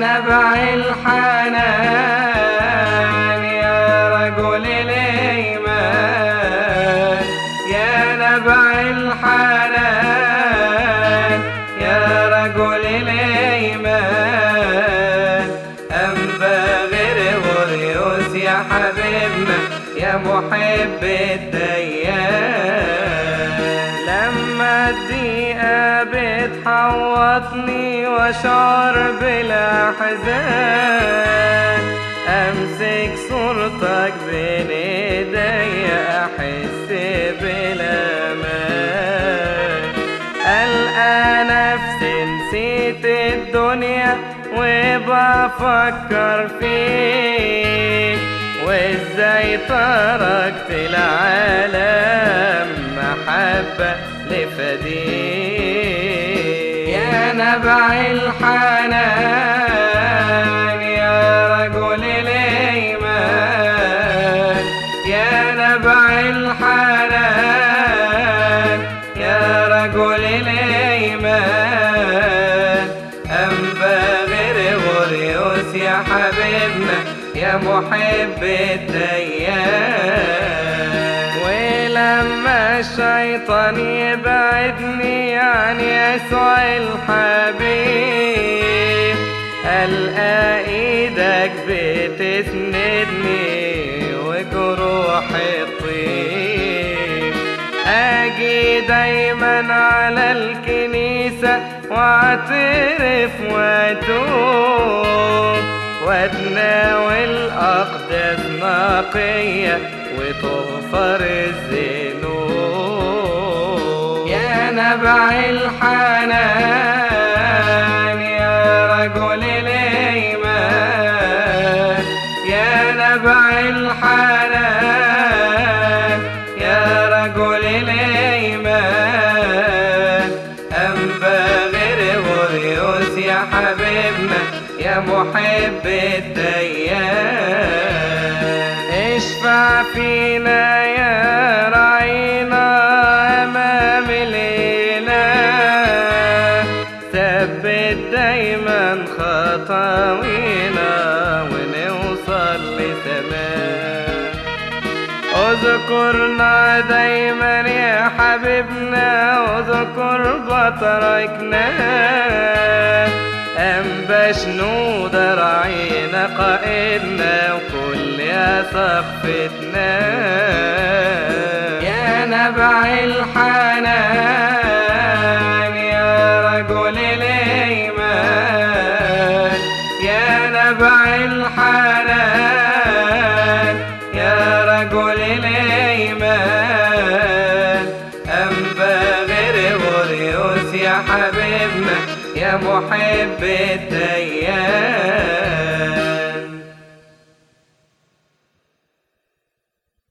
نبع الحنان يا رجل الإيمان يا نبع الحنان يا رجل الإيمان أنبا غريغوريوس يا حبيبنا يا محب الديان لما الدقيقة بتحوطني واشعر بالاحزان امسك صورتك بين ايديا احس بالامان القى نفسي نسيت الدنيا وبفكر فيك وازاي تركت العالم محبة لفديك يا نبع الحنان يا رجل الإيمان يا نبع الحنان يا رجل الإيمان أنبا غريغوريوس يا حبيبنا يا محب الديان ولما الشيطان يبعدني عن يسوع الحبيب ألقى إيدك بتسندني وجروحي تطيب أجي دايما على الكنيسة واعترف واتوب واتناول أقدس نقية وتغفر الذنوب يا نبع الحنان يا رجل الإيمان يا نبع الحنان يا رجل الإيمان أنبا غريغوريوس يا حبيبنا يا محب الديان اشفع فينا يا رعينا أمام الإله ثبت دايما خطاوينا ونوصل لسماه اذكرنا دايما يا حبيبنا اذكر بطريقنا أنبا شنود راعينا قائدنا وكل يا سقفتنا يا نبع الحنان يا رجل الإيمان يا نبع الحنان يا رجل الإيمان أنبا غريغوريوس يا حبيبنا يا محب الديان